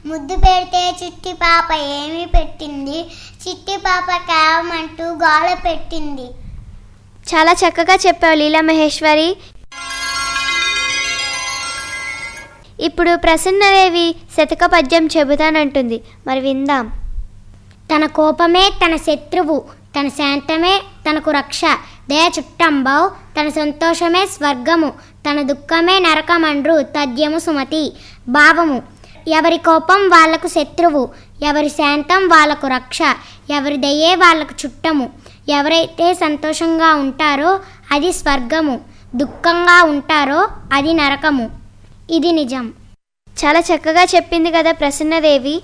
ముద్దు పెడితే చిట్టి పాప ఏమి పెట్టింది చిట్టి పాప కేవమంటూ గోల పెట్టింది చాలా చక్కగా చెప్పావు లీలా మహేశ్వరి ఇప్పుడు ప్రసన్నదేవి శతక పద్యం చెబుతానంటుంది మరి విందాం తన కోపమే తన శత్రువు తన శాంతమే తనకు రక్ష దయ చుట్టంబావు తన సంతోషమే స్వర్గము తన దుఃఖమే నరకమండ్రు తద్యము సుమతి భావము ఎవరి కోపం వాళ్లకు శత్రువు ఎవరి శాంతం వాళ్లకు రక్ష ఎవరి దయే వాళ్లకు చుట్టము ఎవరైతే సంతోషంగా ఉంటారో అది స్వర్గము దుఃఖంగా ఉంటారో అది నరకము ఇది నిజం చాలా చక్కగా చెప్పింది కదా ప్రసన్నదేవి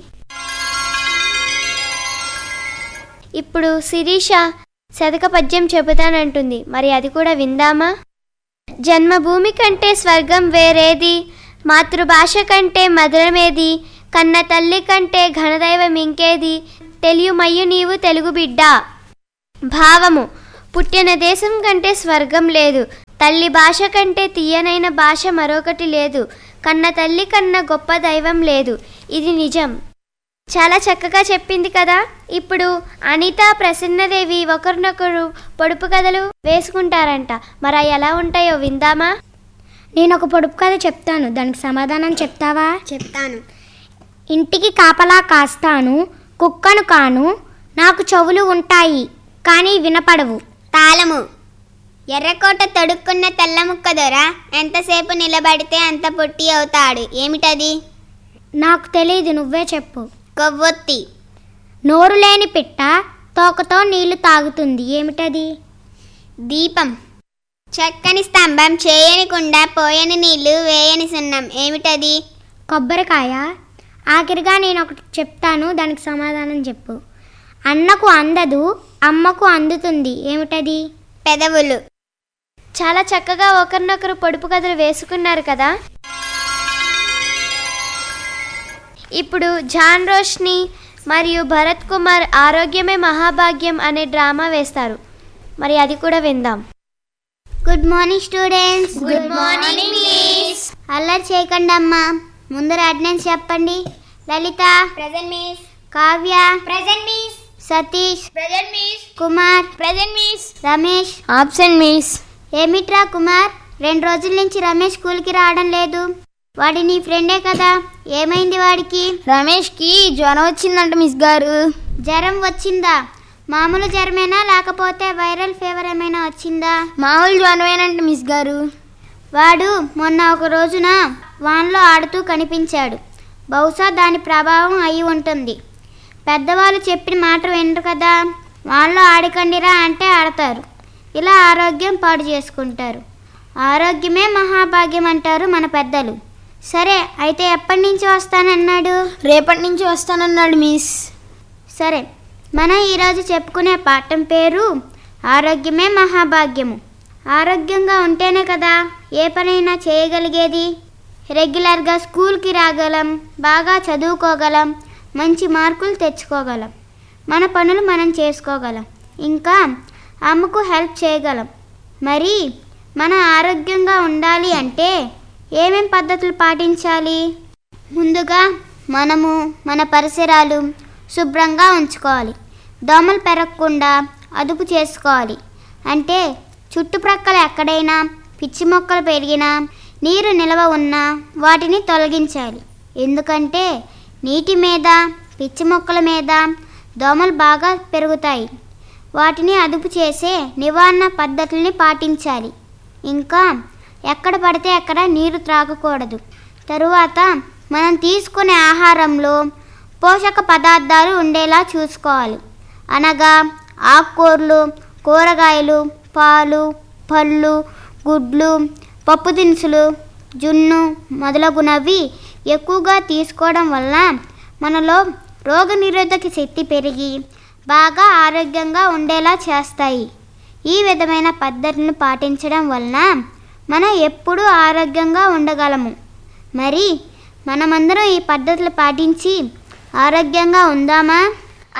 ఇప్పుడు శిరీష శతక పద్యం చెబుతానంటుంది మరి అది కూడా విందామా జన్మభూమి కంటే స్వర్గం వేరేది మాతృభాష కంటే మధురమేది కన్న తల్లి కంటే ఘనదైవం ఇంకేది తెలియమయ్యు నీవు తెలుగు బిడ్డ భావము పుట్టిన దేశం కంటే స్వర్గం లేదు తల్లి భాష కంటే తీయనైన భాష మరొకటి లేదు కన్న తల్లి కన్న గొప్ప దైవం లేదు ఇది నిజం చాలా చక్కగా చెప్పింది కదా ఇప్పుడు అనిత ప్రసన్నదేవి ఒకరినొకరు పొడుపు కథలు వేసుకుంటారంట మరి అవి ఎలా ఉంటాయో విందామా నేను ఒక పొడుపు కథ చెప్తాను దానికి సమాధానం చెప్తావా చెప్తాను ఇంటికి కాపలా కాస్తాను కుక్కను కాను నాకు చెవులు ఉంటాయి కానీ వినపడవు తాళము ఎర్రకోట తొడుక్కున్న తెల్ల ముక్క దొర ఎంతసేపు నిలబడితే అంత పొట్టి అవుతాడు ఏమిటది నాకు తెలియదు నువ్వే చెప్పు కొవ్వొత్తి నోరు లేని పిట్ట తోకతో నీళ్లు తాగుతుంది ఏమిటది దీపం చక్కని స్తంభం చేయని కుండ పోయని నీళ్లు వేయని సున్నం ఏమిటది కొబ్బరికాయ ఆఖరిగా నేను ఒకటి చెప్తాను దానికి సమాధానం చెప్పు అన్నకు అందదు అమ్మకు అందుతుంది ఏమిటది పెదవులు చాలా చక్కగా ఒకరినొకరు పొడుపు కథలు వేసుకున్నారు కదా ఇప్పుడు జాన్ రోష్ని మరియు భరత్ కుమార్ ఆరోగ్యమే మహాభాగ్యం అనే డ్రామా వేస్తారు మరి అది కూడా విందాం good morning students good morning miss అల్లరి చేయకండి అమ్మా ముందర అటెండెన్స్ చెప్పండి Lalitha present miss Kavya present miss Satish present miss Kumar present miss Ramesh absent miss ఏమిట్రా కుమార్ రెండు రోజుల నుంచి రమేష్ స్కూల్కి రావడం లేదు వాడి నీ ఫ్రెండే కదా ఏమైంది వాడికి రమేష్కి జ్వరం వచ్చిందంట మిస్ గారు జ్వరం వచ్చిందా మామూలు జ్వరమేనా లేకపోతే వైరల్ ఫీవర్ ఏమైనా వచ్చిందా మామూలు జ్వరమేనంట మిస్ గారు వాడు మొన్న ఒక రోజున వాన్లో ఆడుతూ కనిపించాడు బహుశా దాని ప్రభావం అయి ఉంటుంది పెద్దవాళ్ళు చెప్పిన మాట వినరు కదా వాన్లో ఆడకండిరా అంటే ఆడతారు ఇలా ఆరోగ్యం పాడు చేసుకుంటారు ఆరోగ్యమే మహాభాగ్యం అంటారు మన పెద్దలు సరే అయితే ఎప్పటి నుంచి వస్తానన్నాడు రేపటి నుంచి వస్తానన్నాడు మిస్ సరే మనం ఈరోజు చెప్పుకునే పాఠం పేరు ఆరోగ్యమే మహాభాగ్యము ఆరోగ్యంగా ఉంటేనే కదా ఏ పనైనా చేయగలిగేది రెగ్యులర్గా స్కూల్కి రాగలం బాగా చదువుకోగలం మంచి మార్కులు తెచ్చుకోగలం మన పనులు మనం చేసుకోగలం ఇంకా అమ్మకు హెల్ప్ చేయగలం మరి మన ఆరోగ్యంగా ఉండాలి అంటే ఏమేం పద్ధతులు పాటించాలి ముందుగా మనము మన పరిసరాలు శుభ్రంగా ఉంచుకోవాలి దోమలు పెరగకుండా అదుపు చేసుకోవాలి అంటే చుట్టుప్రక్కల ఎక్కడైనా పిచ్చి మొక్కలు పెరిగినా నీరు నిల్వ ఉన్నా వాటిని తొలగించాలి ఎందుకంటే నీటి మీద పిచ్చి మొక్కల మీద దోమలు బాగా పెరుగుతాయి వాటిని అదుపు చేసే నివారణ పద్ధతుల్ని పాటించాలి ఇంకా ఎక్కడ పడితే అక్కడ నీరు త్రాగకూడదు తరువాత మనం తీసుకునే ఆహారంలో పోషక పదార్థాలు ఉండేలా చూసుకోవాలి అనగా ఆకుకూరలు కూరగాయలు పాలు పళ్ళు గుడ్లు పప్పు దినుసులు జున్ను మొదలగునవి ఎక్కువగా తీసుకోవడం వల్ల మనలో రోగనిరోధక శక్తి పెరిగి బాగా ఆరోగ్యంగా ఉండేలా చేస్తాయి ఈ విధమైన పద్ధతులను పాటించడం వలన మనం ఎప్పుడూ ఆరోగ్యంగా ఉండగలము మరి మనమందరం ఈ పద్ధతులు పాటించి ఆరోగ్యంగా ఉందామా